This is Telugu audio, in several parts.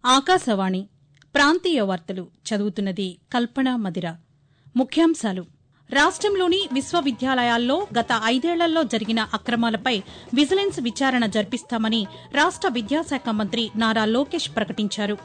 ఆకాశవాణి ప్రాంతీయ వార్తలు చదువుతున్నది కల్పన మదిర ముఖ్యాంశాలు రాష్టంలోని విశ్వవిద్యాలయాల్లో గత ఐదేళ్లలో జరిగిన అక్రమాలపై విజిలెన్స్ విచారణ జరిపిస్తామని రాష్ట విద్యాశాఖ మంత్రి నారా లోకేష్ ప్రకటించారు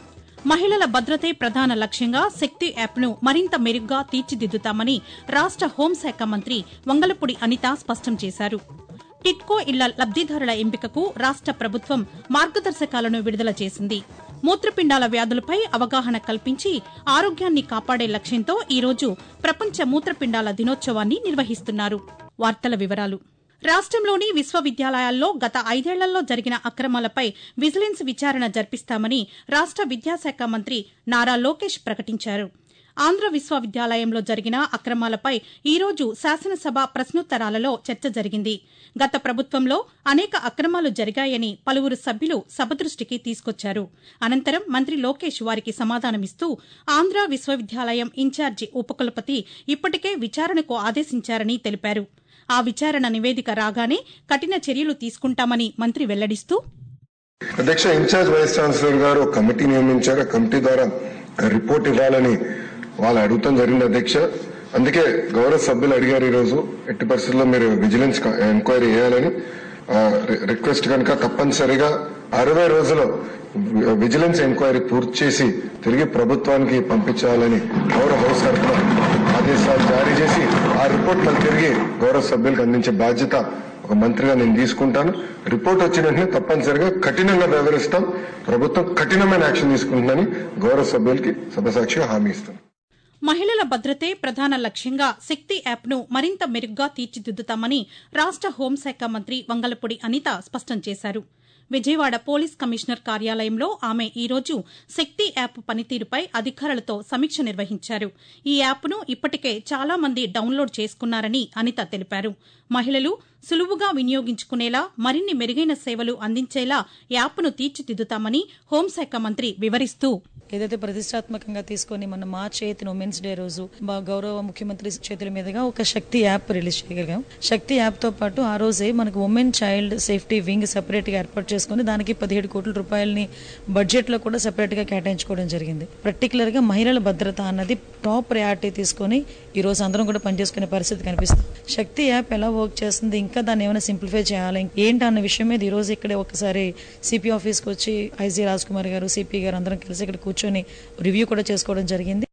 మహిళల భద్రతే ప్రధాన లక్ష్యంగా శక్తి యాప్ను మరింత మెరుగ్గా తీర్చిదిద్దుతామని రాష్ట హోంశాఖ మంత్రి వంగలపూడి అనిత స్పష్టం చేశారు టిట్కో ఇళ్ల లబ్దిదారుల ఎంపికకు రాష్ట ప్రభుత్వం మార్గదర్శకాలను విడుదల చేసింది మూత్రపిండాల వ్యాధులపై అవగాహన కల్పించి ఆరోగ్యాన్ని కాపాడే లక్ష్యంతో ఈరోజు ప్రపంచ మూత్రపిండాల దినోత్సవాన్ని నిర్వహిస్తున్నారు వార్తల వివరాలు రాష్టంలోని విశ్వవిద్యాలయాల్లో గత ఐదేళ్లలో జరిగిన అక్రమాలపై విజిలెన్స్ విచారణ జరిపిస్తామని రాష్ట విద్యాశాఖ మంత్రి నారా లోకేష్ ప్రకటించారు ఆంధ్ర విశ్వవిద్యాలయంలో జరిగిన అక్రమాలపై ఈరోజు శాసనసభ ప్రశ్నోత్తరాలలో చర్చ జరిగింది గత ప్రభుత్వంలో అనేక అక్రమాలు జరిగాయని పలువురు సభ్యులు సభ దృష్టికి తీసుకొచ్చారు అనంతరం మంత్రి లోకేష్ వారికి సమాధానమిస్తూ ఆంధ్ర విశ్వవిద్యాలయం ఇన్ఛార్జి ఉపకులపతి ఇప్పటికే విచారణకు ఆదేశించారని తెలిపారు ఆ విచారణ నివేదిక రాగానే కఠిన చర్యలు తీసుకుంటామని మంత్రి వెల్లడిస్తూ అధ్యక్ష ఇన్ఛార్జ్ వైస్ ఛాన్సలర్ గారు ఒక కమిటీ నియమించారు ఆ కమిటీ ద్వారా రిపోర్ట్ ఇవ్వాలని వాళ్ళు అడుగుతాం జరిగింది అధ్యక్ష అందుకే గౌరవ సభ్యులు అడిగారు ఈరోజు ఎట్టి పరిస్థితుల్లో మీరు విజిలెన్స్ ఎంక్వైరీ చేయాలని ఆ, రి- రిక్వెస్ట్ కనుక తప్పనిసరిగా అరవై రోజుల్లో విజిలెన్స్ ఎంక్వైరీ పూర్తి చేసి తిరిగి ప్రభుత్వానికి పంపించాలని గౌరవ హౌస్ తరఫున ఆదేశాలు జారీ చేసి ఆ రిపోర్ట్ మళ్ళీ తిరిగి గౌరవ సభ్యులకు అందించే బాధ్యత ఒక మంత్రిగా నేను తీసుకుంటాను రిపోర్ట్ వచ్చిన వెంటనే తప్పనిసరిగా కఠినంగా వ్యవహరిస్తాం ప్రభుత్వం కఠినమైన యాక్షన్ తీసుకుంటుందని గౌరవ సభ్యులకి సభసాక్షిగా హామీ ఇస్తాను మహిళల భద్రతే ప్రధాన లక్ష్యంగా శక్తి యాప్ను మరింత మెరుగ్గా తీర్చిదిద్దుతామని రాష్ట హోంశాఖ మంత్రి వంగలపూడి అనిత స్పష్టం చేశారు విజయవాడ పోలీస్ కమిషనర్ కార్యాలయంలో ఆమె ఈరోజు శక్తి యాప్ పనితీరుపై అధికారులతో సమీక్ష నిర్వహించారు ఈ యాప్ను ఇప్పటికే చాలా మంది డౌన్లోడ్ చేసుకున్నారని అనిత తెలిపారు మహిళలు సులువుగా వినియోగించుకునేలా మరిన్ని మెరుగైన సేవలు అందించేలా యాప్ను తీర్చిదిద్దుతామని హోంశాఖ మంత్రి వివరిస్తూ ఏదైతే ప్రతిష్టాత్మకంగా తీసుకొని మన మార్చ్ ఎయిత్ ఉమెన్స్ డే రోజు మా గౌరవ ముఖ్యమంత్రి చేతుల మీదుగా ఒక శక్తి యాప్ రిలీజ్ చేయగలిగాం శక్తి యాప్ తో పాటు ఆ రోజే మనకు women child safety wing separate గా ఏర్పాటు చేసుకుని దానికి పదిహేడు కోట్ల రూపాయలని బడ్జెట్ లో కూడా సెపరేట్ గా కేటాయించుకోవడం జరిగింది పర్టికులర్ గా మహిళల భద్రత అన్నది టాప్ ప్రయారిటీ తీసుకొని ఈ రోజు అందరం కూడా పనిచేసుకునే పరిస్థితి కనిపిస్తుంది శక్తి యాప్ ఎలా వర్క్ చేస్తుంది ఇంకా దాన్ని ఏమైనా సింప్లిఫై చేయాలి ఏంటి అన్న విషయం మీద ఈ రోజు ఇక్కడే ఒకసారి సిపి ఆఫీస్కి వచ్చి ఐజీ రాజ్ కుమార్ గారు సిపి గారు అందరం కలిసి ఇక్కడ కూర్చొని రివ్యూ కూడా చేసుకోవడం జరిగింది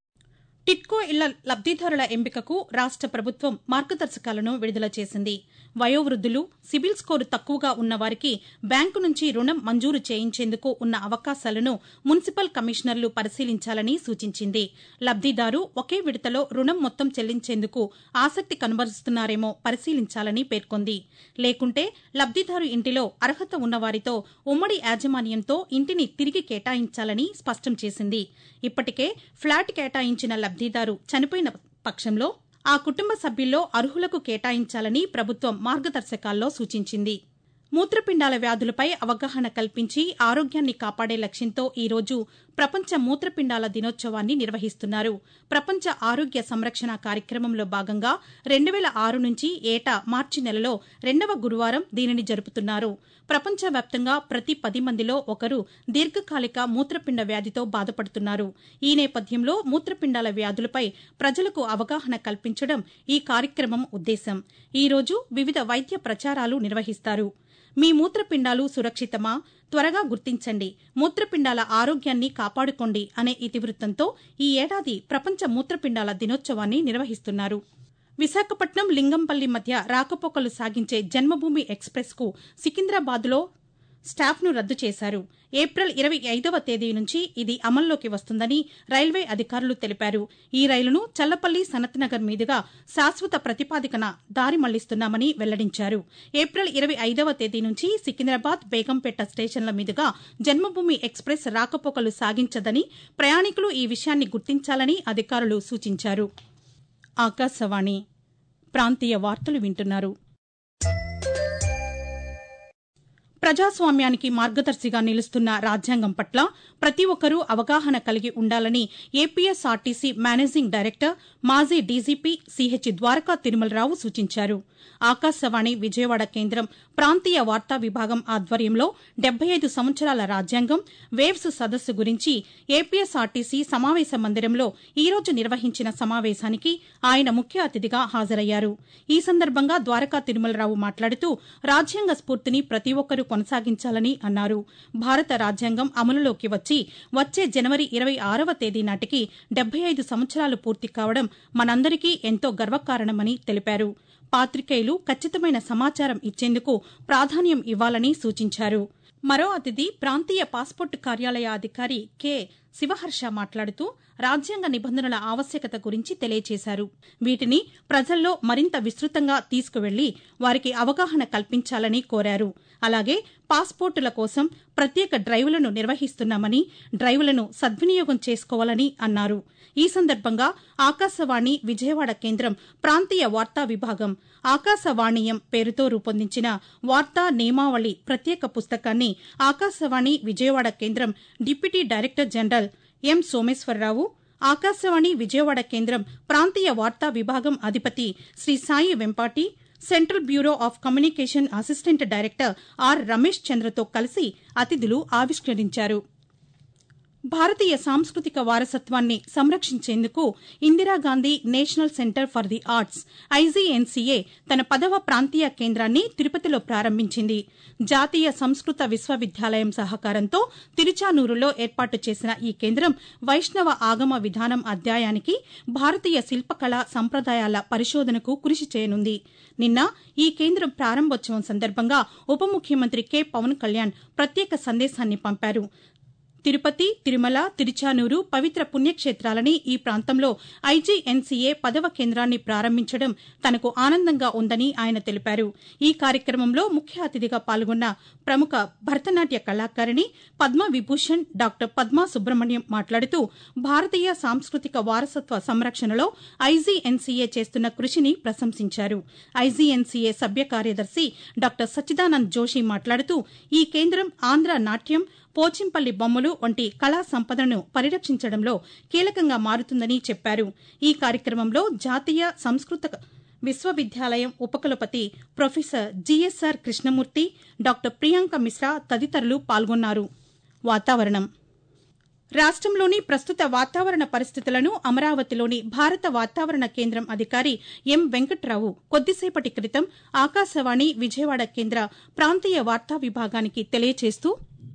టిట్కో ఇళ్ల లబ్దిదారుల ఎంపికకు రాష్ట ప్రభుత్వం మార్గదర్శకాలను విడుదల చేసింది వయోవృద్ధులు సిబిల్ స్కోరు తక్కువగా ఉన్న వారికి బ్యాంకు నుంచి రుణం మంజూరు చేయించేందుకు ఉన్న అవకాశాలను మున్సిపల్ కమిషనర్లు పరిశీలించాలని సూచించింది లబ్దిదారు ఒకే విడతలో రుణం మొత్తం చెల్లించేందుకు ఆసక్తి కనబరుస్తున్నారేమో పరిశీలించాలని పేర్కొంది లేకుంటే లబ్దిదారు ఇంటిలో అర్హత ఉన్నవారితో ఉమ్మడి యాజమాన్యంతో ఇంటిని తిరిగి కేటాయించాలని స్పష్టం చేసింది ఇప్పటికే ఫ్లాట్ కేటాయించిన లబ్దిదారు చనిపోయిన పక్షంలో ఆ కుటుంబ సభ్యుల్లో అర్హులకు కేటాయించాలని ప్రభుత్వం మార్గదర్శకాల్లో సూచించింది మూత్రపిండాల వ్యాధులపై అవగాహన కల్పించి ఆరోగ్యాన్ని కాపాడే లక్ష్యంతో ఈరోజు ప్రపంచ మూత్రపిండాల దినోత్సవాన్ని నిర్వహిస్తున్నారు ప్రపంచ ఆరోగ్య సంరక్షణ కార్యక్రమంలో భాగంగా రెండు వేల ఆరు నుంచి ఏటా మార్చి నెలలో రెండవ గురువారం దీనిని జరుపుతున్నారు ప్రపంచవ్యాప్తంగా ప్రతి పది మందిలో ఒకరు దీర్ఘకాలిక మూత్రపిండ వ్యాధితో బాధపడుతున్నారు ఈ నేపథ్యంలో మూత్రపిండాల వ్యాధులపై ప్రజలకు అవగాహన కల్పించడం ఈ కార్యక్రమం ఉద్దేశం ఈ రోజు వివిధ వైద్య ప్రచారాలు నిర్వహిస్తారు మీ మూత్రపిండాలు సురక్షితమా త్వరగా గుర్తించండి మూత్రపిండాల ఆరోగ్యాన్ని కాపాడుకోండి అనే ఇతివృత్తంతో ఈ ఏడాది ప్రపంచ మూత్రపిండాల దినోత్సవాన్ని నిర్వహిస్తున్నారు విశాఖపట్నం లింగంపల్లి మధ్య రాకపోకలు సాగించే జన్మభూమి ఎక్స్ప్రెస్కు సికింద్రాబాద్లో స్టాఫ్ను రద్దు చేశారు ఏప్రిల్ ఇరవై ఐదవ తేదీ నుంచి ఇది అమల్లోకి వస్తుందని రైల్వే అధికారులు తెలిపారు ఈ రైలును చల్లపల్లి సనత్నగర్ మీదుగా శాశ్వత ప్రతిపాదికన దారి మళ్లిస్తున్నామని వెల్లడించారు ఏప్రిల్ ఇరవై ఐదవ తేదీ నుంచి సికింద్రాబాద్ బేగంపేట స్టేషన్ల మీదుగా జన్మభూమి ఎక్స్ప్రెస్ రాకపోకలు సాగించదని ప్రయాణికులు ఈ విషయాన్ని గుర్తించాలని అధికారులు సూచించారు ఆకాశవాణి ప్రాంతీయ వార్తలు వింటున్నారు ప్రజాస్వామ్యానికి మార్గదర్శిగా నిలుస్తున్న రాజ్యాంగం పట్ల ప్రతి ఒక్కరూ అవగాహన కలిగి ఉండాలని ఏపీఎస్ఆర్టీసీ మేనేజింగ్ డైరెక్టర్ మాజీ డీజీపీ సిహెచ్ ద్వారకా తిరుమలరావు సూచించారు ఆకాశవాణి విజయవాడ కేంద్రం ప్రాంతీయ వార్తా విభాగం ఆధ్వర్యంలో డెబ్బై ఐదు సంవత్సరాల రాజ్యాంగం వేవ్స్ సదస్సు గురించి ఏపీఎస్ఆర్టీసీ సమావేశ మందిరంలో ఈ రోజు నిర్వహించిన సమావేశానికి ఆయన ముఖ్య అతిథిగా హాజరయ్యారు ఈ సందర్భంగా ద్వారకా తిరుమలరావు మాట్లాడుతూ రాజ్యాంగ స్ఫూర్తిని ప్రతి ఒక్కరూ కొనసాగించాలని అన్నారు భారత రాజ్యాంగం అమలులోకి వచ్చి వచ్చే జనవరి ఇరవై ఆరవ తేదీ నాటికి డెబ్బై ఐదు సంవత్సరాలు పూర్తి కావడం మనందరికీ ఎంతో గర్వకారణమని తెలిపారు పాతికేయులు ఖచ్చితమైన సమాచారం ఇచ్చేందుకు ప్రాధాన్యం ఇవ్వాలని సూచించారు మరో అతిథి ప్రాంతీయ పాస్పోర్టు కార్యాలయ అధికారి కె శివహర్ష మాట్లాడుతూ రాజ్యాంగ నిబంధనల ఆవశ్యకత గురించి తెలియజేశారు వీటిని ప్రజల్లో మరింత విస్తృతంగా తీసుకువెళ్లి వారికి అవగాహన కల్పించాలని కోరారు అలాగే పాస్పోర్టుల కోసం ప్రత్యేక డ్రైవులను నిర్వహిస్తున్నామని డ్రైవులను సద్వినియోగం చేసుకోవాలని అన్నారు ఈ సందర్భంగా ఆకాశవాణి విజయవాడ కేంద్రం ప్రాంతీయ వార్తా విభాగం ఆకాశవాణియం పేరుతో రూపొందించిన వార్తా నియమావళి ప్రత్యేక పుస్తకాన్ని ఆకాశవాణి విజయవాడ కేంద్రం deputy director general M Someswararao Akashvani Vijayawada కేంద్రం ప్రాంతీయ వార్తా విభాగం అధిపతి Shri Sai Vempati central bureau of communication assistant director R Ramesh చంద్రతో కలిసి అతిథులు ఆవిష్కరించారు భారతీయ సాంస్కృతిక వారసత్వాన్ని సంరక్షించేందుకు Indira Gandhi national centre for the arts IGNCA తన పదవ ప్రాంతీయ కేంద్రాన్ని తిరుపతిలో ప్రారంభించింది జాతీయ సంస్కృత విశ్వవిద్యాలయం సహకారంతో తిరుచానూరులో ఏర్పాటు చేసిన ఈ కేంద్రం వైష్ణవ ఆగమ విధానం అధ్యాయానికి భారతీయ శిల్పకళ సంప్రదాయాల పరిశోధనకు కృషి చేయనుంది నిన్న ఈ కేంద్రం ప్రారంభోత్సవం సందర్భంగా ఉప ముఖ్యమంత్రి కె పవన్ కళ్యాణ్ ప్రత్యేక సందేశాన్ని పంపారు తిరుపతి తిరుమల తిరుచానూరు పవిత్ర పుణ్యక్షేత్రాలని ఈ ప్రాంతంలో ఐజీఎన్సీఏ పదవ కేంద్రాన్ని ప్రారంభించడం తనకు ఆనందంగా ఉందని ఆయన తెలిపారు ఈ కార్యక్రమంలో ముఖ్య అతిథిగా పాల్గొన్న ప్రముఖ భరతనాట్య కళాకారిణి పద్మ విభూషణ్ డాక్టర్ పద్మా సుబ్రహ్మణ్యం మాట్లాడుతూ భారతీయ సాంస్కృతిక వారసత్వ సంరక్షణలో ఐజీఎన్సీఏ చేస్తున్న కృషిని ప్రశంసించారు ఐజీఎన్సీఏ సభ్య కార్యదర్శి డాక్టర్ సచ్చిదానంద్ జోషి మాట్లాడుతూ ఈ కేంద్రం ఆంధ్ర నాట్యం పోచింపల్లి బొమ్మలు వంటి కళా సంపదను పరిరక్షించడంలో కీలకంగా మారుతుందని చెప్పారు ఈ కార్యక్రమంలో జాతీయ సంస్కృత విశ్వవిద్యాలయం ఉపకులపతి professor GSR Krishnamurthy doctor Priyanka Mishra తదితరులు పాల్గొన్నారు వాతావరణం రాష్ట్రంలోని ప్రస్తుత వాతావరణ పరిస్థితులను అమరావతిలోని భారత వాతావరణ కేంద్రం అధికారి ఎం వెంకట్రావు కొద్దిసేపటి క్రితం ఆకాశవాణి విజయవాడ కేంద్ర ప్రాంతీయ వార్తా విభాగానికి తెలియజేస్తూ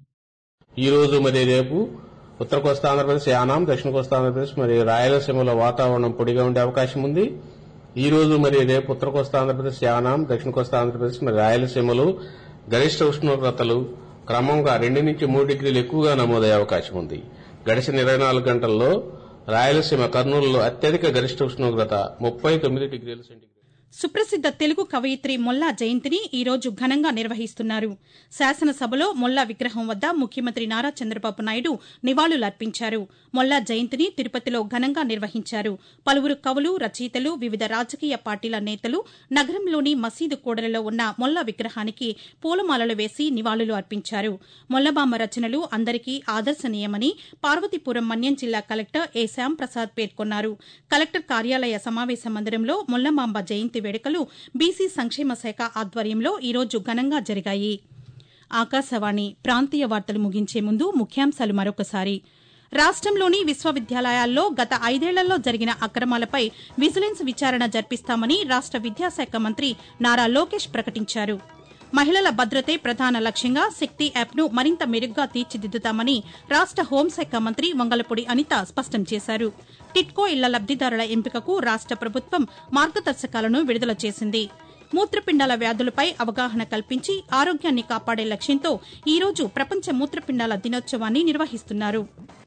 ఈ రోజు మరి రేపు ఉత్తర కోస్తా ఆంధ్రప్రదేశ్ యానాం దక్షిణ కోస్తా ఆంధ్రప్రదేశ్ మరి రాయలసీమలో వాతావరణం పొడిగా ఉండే అవకాశం ఉంది ఈ రోజు మరి రేపు ఉత్తర కోస్తా ఆంధ్రప్రదేశ్ యానాం దక్షిణ కోస్తా ఆంధ్రప్రదేశ్ మరి రాయలసీమలో గరిష్ట ఉష్ణోగ్రతలు క్రమంగా రెండు నుంచి మూడు డిగ్రీలు ఎక్కువగా నమోదయ్యే అవకాశం ఉంది గడిచిన ఇరవై నాలుగు గంటల్లో రాయలసీమ కర్నూలులో అత్యధిక గరిష్ట ఉష్ణోగ్రత ముప్పై తొమ్మిది డిగ్రీల సెంటీగ్రేడ్ సుప్రసిద్ద తెలుగు కవయిత్రి మొల్లా జయంతిని ఈ రోజు ఘనంగా నిర్వహిస్తున్నారు శాసనసభలో మొల్లా విగ్రహం వద్ద ముఖ్యమంత్రి నారా చంద్రబాబు నాయుడు నివాళులర్పించారు మొల్లా జయంతిని తిరుపతిలో ఘనంగా నిర్వహించారు పలువురు కవులు రచయితలు వివిధ రాజకీయ పార్టీల నేతలు నగరంలోని మసీదు కూడలిలో ఉన్న మొల్లా విగ్రహానికి పూలమాలలు వేసి నివాళులు అర్పించారు మొల్లబామ్మ రచనలు అందరికీ ఆదర్శనీయమని పార్వతీపురం మన్యం జిల్లా కలెక్టర్ ఏ శ్యాంప్రసాద్ పేర్కొన్నారు కలెక్టర్ కార్యాలయ సమావేశ మందిరంలో మొల్లమాంబ జయంతి వేడుకలు బీసీ సంక్షేమ శాఖ ఆధ్వర్యంలో ఈరోజు ఘనంగా జరిగాయి ఆకాశవాణి ప్రాంతీయ వార్తలు ముగించే ముందు ముఖ్యాంశాలు మరొకసారి రాష్ట్రంలోని విశ్వవిద్యాలయాల్లో గత ఐదేళ్లలో జరిగిన అక్రమాలపై విజిలెన్స్ విచారణ జరిపిస్తామని రాష్ట విద్యాశాఖ మంత్రి నారా లోకేష్ ప్రకటించారు మహిళల భద్రతే ప్రధాన లక్ష్యంగా శక్తి యాప్ను మరింత మెరుగ్గా తీర్చిదిద్దుతామని రాష్ట హోంశాఖ మంత్రి వంగలపూడి అనిత స్పష్టం చేశారు టిట్కో ఇళ్ల లబ్దిదారుల ఎంపికకు రాష్ట ప్రభుత్వం మార్గదర్శకాలను విడుదల చేసింది మూత్రపిండాల వ్యాధులపై అవగాహన కల్పించి ఆరోగ్యాన్ని కాపాడే లక్ష్యంతో ఈరోజు ప్రపంచ మూత్రపిండాల దినోత్సవాన్ని నిర్వహిస్తున్నారు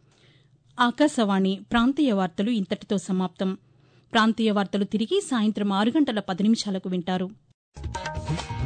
ఆకాశవాణి ప్రాంతీయ వార్తలు ఇంతటితో సమాప్తం ప్రాంతీయ వార్తలు తిరిగి సాయంత్రం ఆరు గంటల పది నిమిషాలకు వింటారు